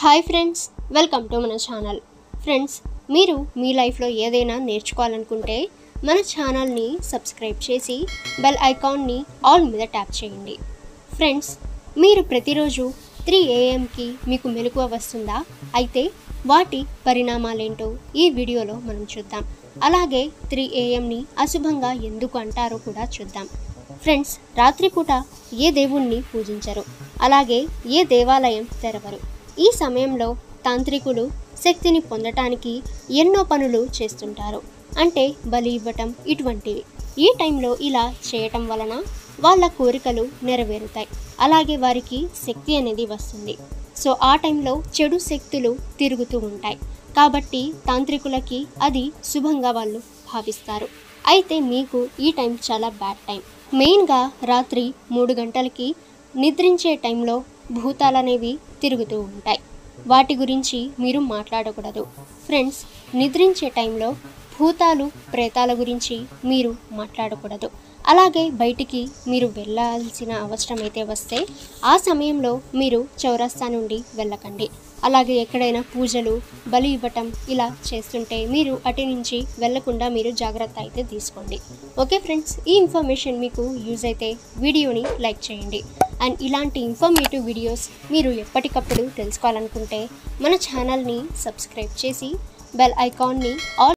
hi friends welcome to మన channel friends మీరు మీ లైఫ్లో ఏదైనా నేర్చుకోవాలనుకుంటే మన ఛానల్ని సబ్స్క్రైబ్ చేసి బెల్ ఐకాన్ని ఆల్ మీద ట్యాప్ చేయండి ఫ్రెండ్స్ మీరు ప్రతిరోజు త్రీ ఏఎంకి మీకు మెలకువ వస్తుందా అయితే వాటి పరిణామాలేంటో ఈ వీడియోలో మనం చూద్దాం అలాగే త్రీ ఏఎంని అశుభంగా ఎందుకు అంటారో కూడా చూద్దాం ఫ్రెండ్స్ రాత్రిపూట ఏ దేవుణ్ణి పూజించరు అలాగే ఏ దేవాలయం తెరవరు ఈ సమయంలో తాంత్రికులు శక్తిని పొందటానికి ఎన్నో పనులు చేస్తుంటారు అంటే బలి ఇవ్వటం ఇటువంటివి ఈ టైంలో ఇలా చేయటం వలన వాళ్ళ కోరికలు నెరవేరుతాయి అలాగే వారికి శక్తి అనేది వస్తుంది సో ఆ టైంలో చెడు శక్తులు తిరుగుతూ ఉంటాయి కాబట్టి తాంత్రికులకి అది శుభంగా వాళ్ళు భావిస్తారు అయితే మీకు ఈ టైం చాలా బ్యాడ్ టైం మెయిన్గా రాత్రి మూడు గంటలకి నిద్రించే టైంలో భూతాలనేవి తిరుగుతూ ఉంటాయి వాటి గురించి మీరు మాట్లాడకూడదు ఫ్రెండ్స్ నిద్రించే టైంలో భూతాలు ప్రేతాల గురించి మీరు మాట్లాడకూడదు అలాగే బయటికి మీరు వెళ్ళాల్సిన అవసరం అయితే వస్తే ఆ సమయంలో మీరు చౌరస్తా నుండి వెళ్ళకండి అలాగే ఎక్కడైనా పూజలు బలి ఇవ్వటం ఇలా చేస్తుంటే మీరు అటు నుంచి వెళ్లకుండా మీరు జాగ్రత్త అయితే తీసుకోండి ఓకే ఫ్రెండ్స్ ఈ ఇన్ఫర్మేషన్ మీకు యూజ్ అయితే వీడియోని లైక్ చేయండి అండ్ ఇలాంటి ఇన్ఫర్మేటివ్ వీడియోస్ మీరు ఎప్పటికప్పుడు తెలుసుకోవాలనుకుంటే మన ఛానల్ని సబ్స్క్రైబ్ చేసి బెల్ ఐకాన్ని ఆల్